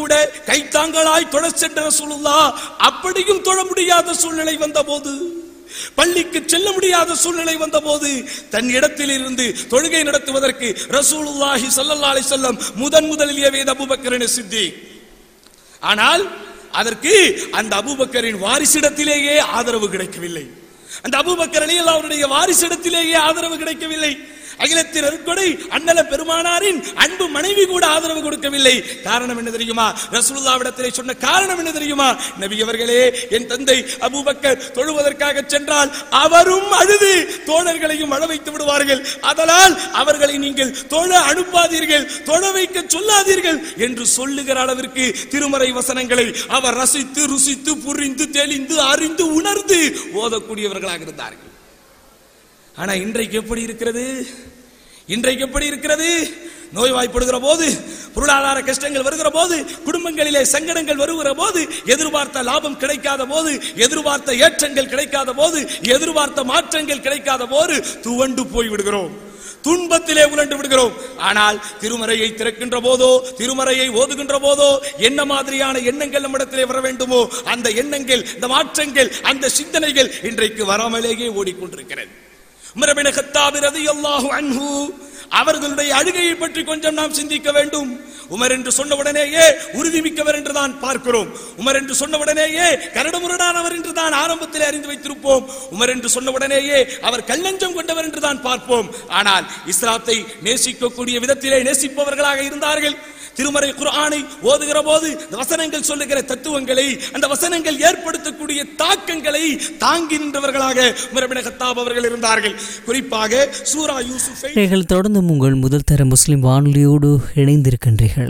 கூட கைத்தாங்களாய் தொழ சென்ற ரசூலுல்லா அப்படியும் தொழ முடியாத சூழ்நிலை வந்தபோது பள்ளிக்கு செல்ல முடியாத சூழ்நிலை வந்தபோது தன் இடத்தில் இருந்து தொழுகை நடத்துவதற்கு ரசூலுல்லாஹி ஸல்லல்லாஹு அலைஹி வஸல்லம் முதன் முதலில் ஏவியது அபூபக்கரின் சித்திக் ஆனால் அதற்கு அந்த அபூபக்கரின் வாரிசிடத்திலேயே ஆதரவு கிடைக்கவில்லை அந்த அபூபக்கர் அலியல்லாஹு அவருடைய வாரிசிடத்திலேயே ஆதரவு கிடைக்கவில்லை அகிலத்தின் அருட்கொடை அண்ணல பெருமானாரின் அன்பு மனைவி கூட ஆதரவு கொடுக்கவில்லை காரணம் என்ன தெரியுமா ரசூலுல்லாவிடத்திலே சொன்ன காரணம் என்ன தெரியுமா நபி அவர்களே என் தந்தை அபூபக்கர் தொழுவதற்காக சென்றால் அவரும் அழுது தோழர்களையும் அழ வைத்து விடுவார்கள் அதனால் அவர்களை நீங்கள் தொழ அனுப்பாதீர்கள் தொழ வைக்க சொல்லாதீர்கள் என்று சொல்லுகிற அளவிற்கு திருமறை வசனங்களை அவர் ரசித்து ருசித்து புரிந்து தெளிந்து அறிந்து உணர்ந்து ஓதக்கூடியவர்களாக இருந்தார்கள் ஆனா இன்றைக்கு எப்படி இருக்கிறது இன்றைக்கு எப்படி இருக்கிறது நோய்வாய்ப்படுகிற போது பொருளாதார கஷ்டங்கள் வருகிற போது குடும்பங்களிலே சங்கடங்கள் வருகிற போது எதிர்பார்த்த லாபம் கிடைக்காத போது எதிர்பார்த்த ஏற்றங்கள் கிடைக்காத போது எதிர்பார்த்த மாற்றங்கள் கிடைக்காத போது துவண்டு போய் விடுகிறோம் துன்பத்திலே உழண்டு விடுகிறோம் ஆனால் திருமறையை திறக்கின்ற போதோ திருமறையை ஓதுகின்ற போதோ என்ன மாதிரியான எண்ணங்கள் நம்மிடத்திலே வர வேண்டுமோ அந்த எண்ணங்கள் இந்த மாற்றங்கள் அந்த சிந்தனைகள் இன்றைக்கு வராமலேயே ஓடிக்கொண்டிருக்கிறது உமரபின கத்தாபி ரலியல்லாஹு அன்ஹு அவர்களுடைய அழுகையை பற்றி கொஞ்சம் நாம் சிந்திக்க வேண்டும் உமர் என்று சொன்ன உடனேயே உறுதிமிக்கவர் என்று தான் பார்க்கிறோம் உமர் என்று சொன்ன உடனேயே கரடுமுரடானவர் என்று தான் ஆரம்பத்தில் அறிந்து வைத்திருப்போம் உமர் என்று சொன்ன உடனேயே அவர் கல்லஞ்சம் கொண்டவர் என்று தான் பார்ப்போம் ஆனால் இஸ்லாத்தை நேசிக்கக்கூடிய விதத்திலே நேசிப்பவர்களாக இருந்தார்கள் திருமறை குர்ஆனை ஓதுகிற போது இந்த வசனங்கள் சொல்லுகிற தத்துவங்களை அந்த வசனங்கள் ஏற்படுத்தக்கூடிய தாக்கங்களை தாங்கி நின்றவர்களாக உமரபின கத்தாப் அவர்கள் இருந்தார்கள் குறிப்பாக சூரா யூசுஃபை நீங்கள் தொடர்ந்து உங்கள் முதல் தர முஸ்லிம் வானொலியோடு இணைந்திருக்கின்றீர்கள்